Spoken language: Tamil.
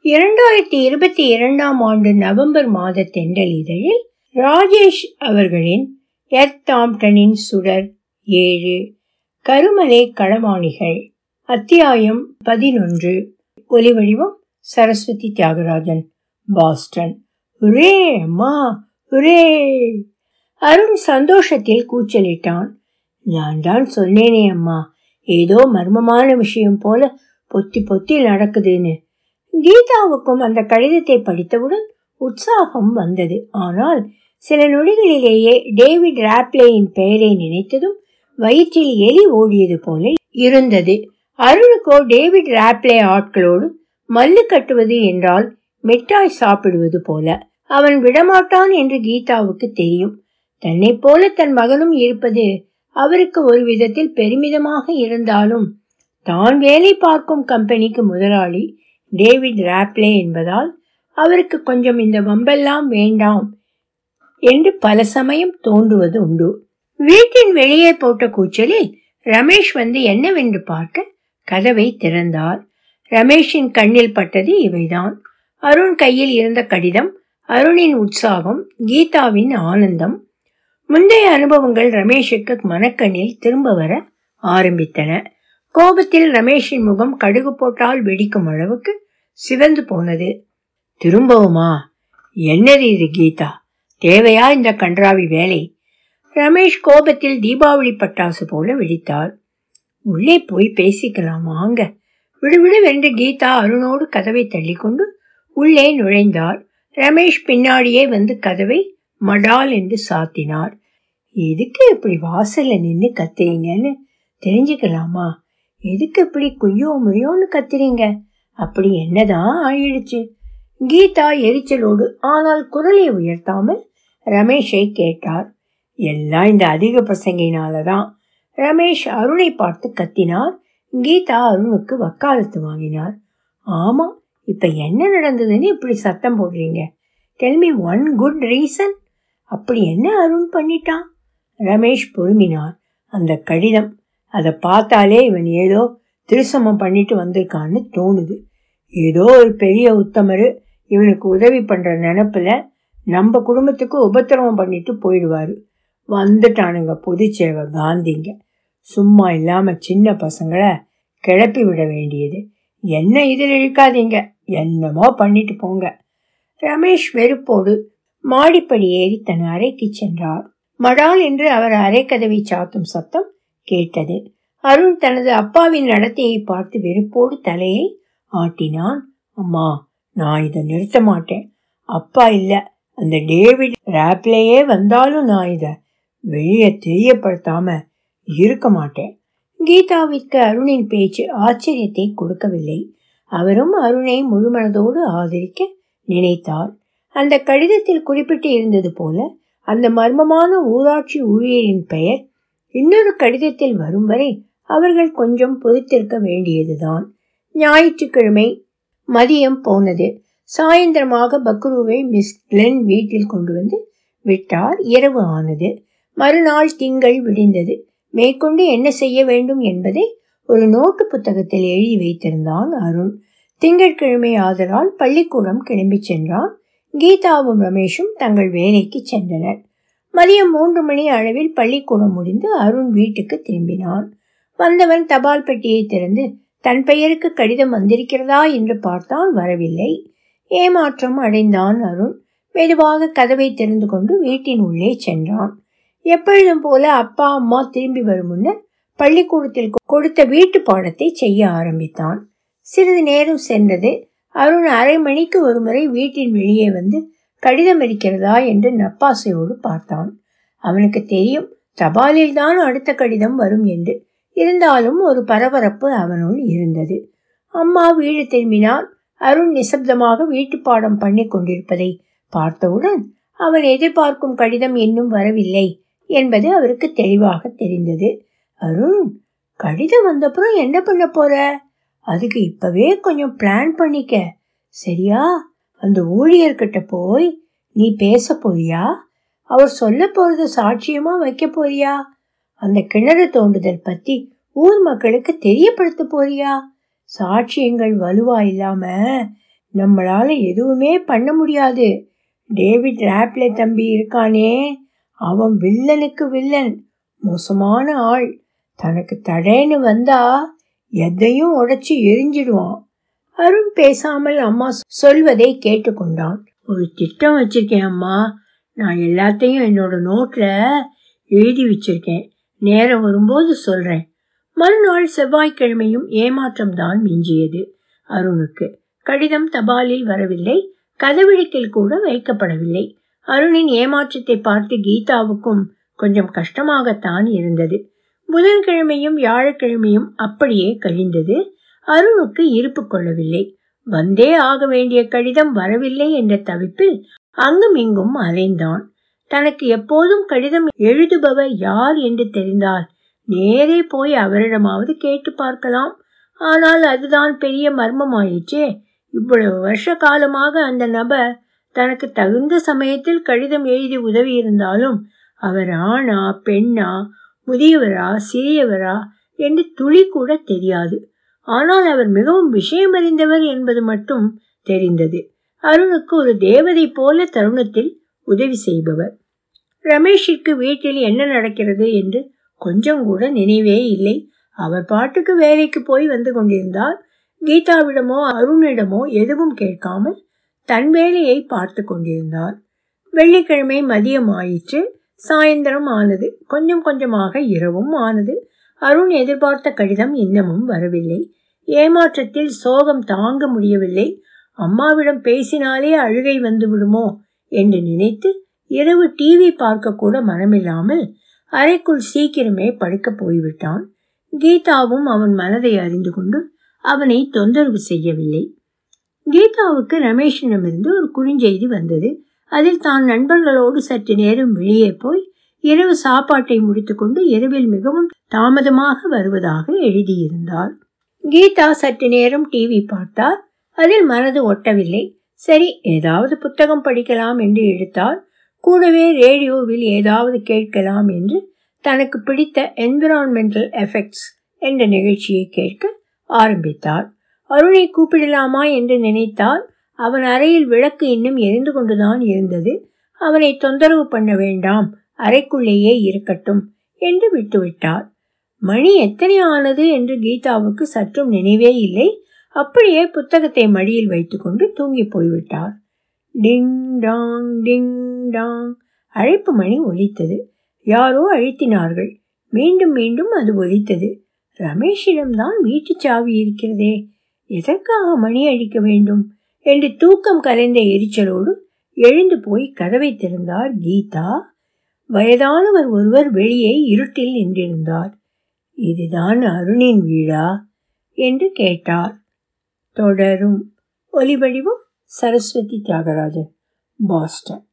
இரண்டாயிரத்தி இருபத்தி இரண்டாம் ஆண்டு நவம்பர் மாத தென்றல் இதழில் ராஜேஷ் அவர்களின் எர்த் டாம்டனின் சுடர் ஏழு கருமலை களமாணிகள் அத்தியாயம் பதினொன்று ஒலிவடிவம் சரஸ்வதி தியாகராஜன் பாஸ்டன் ஹுரே அம்மா ஹுரே அருண் சந்தோஷத்தில் கூச்சலிட்டான் நான் தான் சொன்னேனே அம்மா ஏதோ மர்மமான விஷயம் போல பொத்தி பொத்தி நடக்குதுன்னு கீதாவுக்கும் அந்த கடிதத்தை படித்தவுடன் உற்சாகம் வந்தது ஆனால் சில நொடிகளிலேயே டேவிட் ராப்லேயின் பெயரை நினைத்ததும் வயிற்றில் எலி ஓடியது போல இருந்தது அருணுக்கோ டேவிட் ராப்லே ஆட்களோடு மல்லு கட்டுவது என்றால் மிட்டாய் சாப்பிடுவது போல அவன் விடமாட்டான் என்று கீதாவுக்கு தெரியும் தன்னை போல தன் மகனும் இருப்பது அவருக்கு ஒரு விதத்தில் பெருமிதமாக இருந்தாலும் தான் வேலை பார்க்கும் கம்பெனிக்கு முதலாளி டேவிட் ராப்லே என்பதால் அவருக்கு கொஞ்சம் இந்த வம்பெல்லாம் வேண்டாம் என்று பல சமயம் தோன்றுவது உண்டு வீட்டின் வெளியே போட்ட கூச்சலில் ரமேஷ் வந்து என்னவென்று பார்க்க கதவை திறந்தார் ரமேஷின் கண்ணில் பட்டது இவைதான் அருண் கையில் இருந்த கடிதம் அருணின் உற்சாகம் கீதாவின் ஆனந்தம் முந்தைய அனுபவங்கள் ரமேஷுக்கு மனக்கண்ணில் திரும்ப வர ஆரம்பித்தன கோபத்தில் ரமேஷின் முகம் கடுகு போட்டால் வெடிக்கும் அளவுக்கு சிவந்து போனது திரும்பவுமா என்னது இது கீதா தேவையா இந்த கன்றாவி வேலை ரமேஷ் கோபத்தில் தீபாவளி பட்டாசு போல வெடித்தார் உள்ளே போய் பேசிக்கலாம் வாங்க விடுவிடு வென்று கீதா அருணோடு கதவை தள்ளிக்கொண்டு உள்ளே நுழைந்தார் ரமேஷ் பின்னாடியே வந்து கதவை மடால் என்று சாத்தினார் எதுக்கு இப்படி வாசல்ல நின்று கத்துறீங்கன்னு தெரிஞ்சுக்கலாமா எதுக்கு இப்படி குய்யோ முறையோன்னு கத்துறீங்க அப்படி என்னதான் ஆயிடுச்சு கீதா எரிச்சலோடு ஆனால் குரலை உயர்த்தாமல் ரமேஷை கேட்டார் எல்லாம் இந்த அதிக பிரசங்கினாலதான் ரமேஷ் அருணை பார்த்து கத்தினார் கீதா அருணுக்கு வக்காலத்து வாங்கினார் ஆமா இப்ப என்ன நடந்ததுன்னு இப்படி சத்தம் போடுறீங்க டெல்மி ஒன் குட் ரீசன் அப்படி என்ன அருண் பண்ணிட்டான் ரமேஷ் பொறுமினார் அந்த கடிதம் அதை பார்த்தாலே இவன் ஏதோ திருசமம் பண்ணிட்டு வந்திருக்கான்னு தோணுது ஏதோ ஒரு பெரிய உத்தமர் இவனுக்கு உதவி பண்ற நினப்புல நம்ம குடும்பத்துக்கு உபத்திரவம் பண்ணிட்டு போயிடுவாரு வந்துட்டானுங்க பொதுச்சேவை காந்திங்க சும்மா இல்லாம சின்ன பசங்களை கிளப்பி விட வேண்டியது என்ன இதில் இழுக்காதீங்க என்னமோ பண்ணிட்டு போங்க ரமேஷ் வெறுப்போடு மாடிப்படி ஏறி தன் அறைக்கு சென்றார் மடால் என்று அவர் அரைக்கதவை சாத்தும் சத்தம் கேட்டது அருண் தனது அப்பாவின் நடத்தையை பார்த்து வெறுப்போடு தலையை ஆட்டினான் அம்மா நான் இதை நிறுத்த மாட்டேன் அப்பா இல்ல அந்த டேவிட் ரேப்லேயே வந்தாலும் நான் இதை வெளியே தெரியப்படுத்தாம இருக்க மாட்டேன் கீதாவிற்கு அருணின் பேச்சு ஆச்சரியத்தை கொடுக்கவில்லை அவரும் அருணை முழுமனதோடு ஆதரிக்க நினைத்தார் அந்த கடிதத்தில் குறிப்பிட்டு இருந்தது போல அந்த மர்மமான ஊராட்சி ஊழியரின் பெயர் இன்னொரு கடிதத்தில் வரும் வரை அவர்கள் கொஞ்சம் பொறுத்திருக்க வேண்டியதுதான் ஞாயிற்றுக்கிழமை மதியம் போனது சாயந்தரமாக பக்ருவை மிஸ் கிளென் வீட்டில் கொண்டு வந்து விட்டார் இரவு ஆனது மறுநாள் திங்கள் விடிந்தது மேற்கொண்டு என்ன செய்ய வேண்டும் என்பதை ஒரு நோட்டு புத்தகத்தில் எழுதி வைத்திருந்தான் அருண் திங்கட்கிழமை ஆதலால் பள்ளிக்கூடம் கிளம்பி சென்றான் கீதாவும் ரமேஷும் தங்கள் வேலைக்கு சென்றனர் மதியம் மூன்று மணி அளவில் பள்ளிக்கூடம் முடிந்து அருண் வீட்டுக்கு திரும்பினான் வந்தவன் தபால் பெட்டியை திறந்து தன் பெயருக்கு கடிதம் வந்திருக்கிறதா என்று பார்த்தான் வரவில்லை ஏமாற்றம் அடைந்தான் அருண் மெதுவாக கதவை திறந்து கொண்டு வீட்டின் உள்ளே சென்றான் எப்பொழுதும் போல அப்பா அம்மா திரும்பி வரும் முன்னர் பள்ளிக்கூடத்தில் கொடுத்த வீட்டு பாடத்தை செய்ய ஆரம்பித்தான் சிறிது நேரம் சென்றது அருண் அரை மணிக்கு ஒருமுறை வீட்டின் வெளியே வந்து கடிதம் இருக்கிறதா என்று நப்பாசையோடு பார்த்தான் அவனுக்கு தெரியும் தபாலில் தான் அடுத்த கடிதம் வரும் என்று இருந்தாலும் ஒரு பரபரப்பு அவனுள் இருந்தது அம்மா வீடு திரும்பினால் அருண் நிசப்தமாக வீட்டு பாடம் பண்ணி கொண்டிருப்பதை பார்த்தவுடன் அவன் எதிர்பார்க்கும் கடிதம் இன்னும் வரவில்லை என்பது அவருக்கு தெளிவாக தெரிந்தது அருண் கடிதம் வந்தப்புறம் என்ன பண்ண போற அதுக்கு இப்பவே கொஞ்சம் பிளான் பண்ணிக்க சரியா அந்த ஊழியர்கிட்ட போய் நீ பேச போறியா அவர் சொல்ல போறத சாட்சியமா வைக்க போறியா அந்த கிணறு தோண்டுதல் பத்தி ஊர் மக்களுக்கு தெரியப்படுத்த போறியா சாட்சியங்கள் வலுவா இல்லாம நம்மளால எதுவுமே பண்ண முடியாது டேவிட் ராப்லே தம்பி இருக்கானே அவன் வில்லனுக்கு வில்லன் மோசமான ஆள் தனக்கு தடேன்னு வந்தா எதையும் உடைச்சு எரிஞ்சிடுவான் அருண் பேசாமல் அம்மா சொல்வதை கேட்டுக்கொண்டான் ஒரு திட்டம் வச்சிருக்கேன் அம்மா நான் எல்லாத்தையும் என்னோட நோட்ல எழுதி வச்சிருக்கேன் நேரம் வரும்போது சொல்றேன் மறுநாள் செவ்வாய்க்கிழமையும் ஏமாற்றம் தான் மிஞ்சியது அருணுக்கு கடிதம் தபாலில் வரவில்லை கதவிழிக்கில் கூட வைக்கப்படவில்லை அருணின் ஏமாற்றத்தை பார்த்து கீதாவுக்கும் கொஞ்சம் கஷ்டமாகத்தான் இருந்தது புதன்கிழமையும் வியாழக்கிழமையும் அப்படியே கழிந்தது அருணுக்கு இருப்பு கொள்ளவில்லை வந்தே ஆக வேண்டிய கடிதம் வரவில்லை என்ற தவிப்பில் அங்கும் இங்கும் அலைந்தான் தனக்கு எப்போதும் கடிதம் எழுதுபவர் யார் என்று தெரிந்தால் நேரே போய் அவரிடமாவது கேட்டு பார்க்கலாம் ஆனால் அதுதான் பெரிய மர்மமாயிற்றே இவ்வளவு வருஷ காலமாக அந்த நபர் தனக்கு தகுந்த சமயத்தில் கடிதம் எழுதி உதவி இருந்தாலும் அவர் ஆணா பெண்ணா முதியவரா சிறியவரா என்று துளி கூட தெரியாது ஆனால் அவர் மிகவும் விஷயமறிந்தவர் என்பது மட்டும் தெரிந்தது அருணுக்கு ஒரு தேவதை போல தருணத்தில் உதவி செய்பவர் ரமேஷிற்கு வீட்டில் என்ன நடக்கிறது என்று கொஞ்சம் கூட நினைவே இல்லை அவர் பாட்டுக்கு வேலைக்கு போய் வந்து கொண்டிருந்தார் கீதாவிடமோ அருணிடமோ எதுவும் கேட்காமல் தன் வேலையை பார்த்து கொண்டிருந்தார் வெள்ளிக்கிழமை மதியம் ஆயிற்று சாயந்தரம் ஆனது கொஞ்சம் கொஞ்சமாக இரவும் ஆனது அருண் எதிர்பார்த்த கடிதம் இன்னமும் வரவில்லை ஏமாற்றத்தில் சோகம் தாங்க முடியவில்லை அம்மாவிடம் பேசினாலே அழுகை வந்து விடுமோ என்று நினைத்து இரவு டிவி பார்க்க கூட மனமில்லாமல் அறைக்குள் சீக்கிரமே படுக்க போய்விட்டான் கீதாவும் அவன் மனதை அறிந்து கொண்டு அவனை தொந்தரவு செய்யவில்லை கீதாவுக்கு ரமேஷிடமிருந்து ஒரு குறுஞ்செய்தி வந்தது அதில் தான் நண்பர்களோடு சற்று நேரம் வெளியே போய் இரவு சாப்பாட்டை முடித்துக்கொண்டு இரவில் மிகவும் தாமதமாக வருவதாக எழுதியிருந்தார் கீதா சற்று நேரம் டிவி பார்த்தார் அதில் மனது ஒட்டவில்லை சரி ஏதாவது புத்தகம் படிக்கலாம் என்று எடுத்தார் கூடவே ரேடியோவில் ஏதாவது கேட்கலாம் என்று தனக்கு பிடித்த என்விரான்மெண்டல் எஃபெக்ட்ஸ் என்ற நிகழ்ச்சியை கேட்க ஆரம்பித்தார் அருணை கூப்பிடலாமா என்று நினைத்தால் அவன் அறையில் விளக்கு இன்னும் எரிந்து கொண்டுதான் இருந்தது அவனை தொந்தரவு பண்ண வேண்டாம் அறைக்குள்ளேயே இருக்கட்டும் என்று விட்டுவிட்டார் மணி எத்தனை ஆனது என்று கீதாவுக்கு சற்றும் நினைவே இல்லை அப்படியே புத்தகத்தை மடியில் வைத்துக்கொண்டு தூங்கி போய்விட்டார் டிங் டாங் டிங் டாங் அழைப்பு மணி ஒலித்தது யாரோ அழுத்தினார்கள் மீண்டும் மீண்டும் அது ஒலித்தது ரமேஷிடம்தான் வீட்டு சாவி இருக்கிறதே எதற்காக மணி அடிக்க வேண்டும் என்று தூக்கம் கலைந்த எரிச்சலோடு எழுந்து போய் கதவை திறந்தார் கீதா வயதானவர் ஒருவர் வெளியே இருட்டில் நின்றிருந்தார் இதுதான் அருணின் வீடா என்று கேட்டார் தொடரும் ஒலிவடிவம் சரஸ்வதி தியாகராஜன் பாஸ்டன்